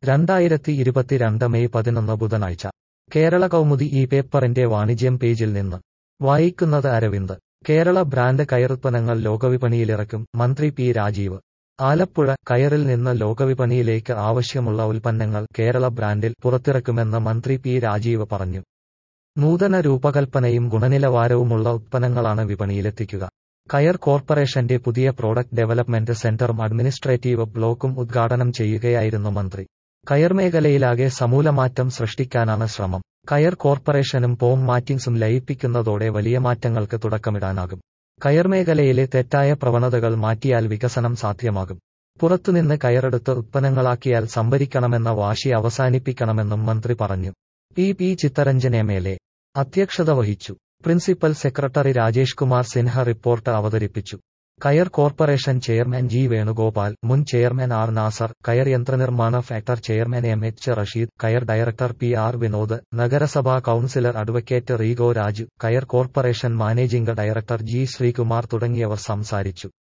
രണ്ടായിരത്തി ഇരുപത്തിരണ്ട് മെയ് പതിനൊന്ന് ബുധനാഴ്ച കേരള കൗമുദി ഈ പേപ്പറിന്റെ വാണിജ്യം പേജിൽ നിന്ന് വായിക്കുന്നത് അരവിന്ദ് കേരള ബ്രാൻഡ് കയറുത്പന്നങ്ങൾ ലോകവിപണിയിലിറക്കും മന്ത്രി പി രാജീവ് ആലപ്പുഴ കയറിൽ നിന്ന് ലോകവിപണിയിലേക്ക് ആവശ്യമുള്ള ഉൽപ്പന്നങ്ങൾ കേരള ബ്രാൻഡിൽ പുറത്തിറക്കുമെന്ന് മന്ത്രി പി രാജീവ് പറഞ്ഞു നൂതന രൂപകൽപ്പനയും ഗുണനിലവാരവുമുള്ള ഉത്പന്നങ്ങളാണ് വിപണിയിലെത്തിക്കുക കയർ കോർപ്പറേഷന്റെ പുതിയ പ്രോഡക്റ്റ് ഡെവലപ്മെന്റ് സെന്ററും അഡ്മിനിസ്ട്രേറ്റീവ് ബ്ലോക്കും ഉദ്ഘാടനം ചെയ്യുകയായിരുന്നു മന്ത്രി കയർ മേഖലയിലാകെ സമൂലമാറ്റം സൃഷ്ടിക്കാനാണ് ശ്രമം കയർ കോർപ്പറേഷനും പോം മാറ്റിങ്സും ലയിപ്പിക്കുന്നതോടെ വലിയ മാറ്റങ്ങൾക്ക് തുടക്കമിടാനാകും കയർ മേഖലയിലെ തെറ്റായ പ്രവണതകൾ മാറ്റിയാൽ വികസനം സാധ്യമാകും പുറത്തുനിന്ന് കയറെടുത്ത് ഉത്പന്നങ്ങളാക്കിയാൽ സംഭരിക്കണമെന്ന വാശി അവസാനിപ്പിക്കണമെന്നും മന്ത്രി പറഞ്ഞു P P Chitharanjan M L A അധ്യക്ഷത വഹിച്ചു principal secretary Rajesh Kumar Sinha report അവതരിപ്പിച്ചു coir corporation chairman G Venugopal മുൻ ചെയർമാൻ ആർ നാസർ കയർ യന്ത്രനിർമ്മാണ factory chairman M H Rasheed coir director P R Vinod നഗരസഭാ councillor advocate Rego Raju coir corporation managing director G Sreekumar തുടങ്ങിയവർ സംസാരിച്ചു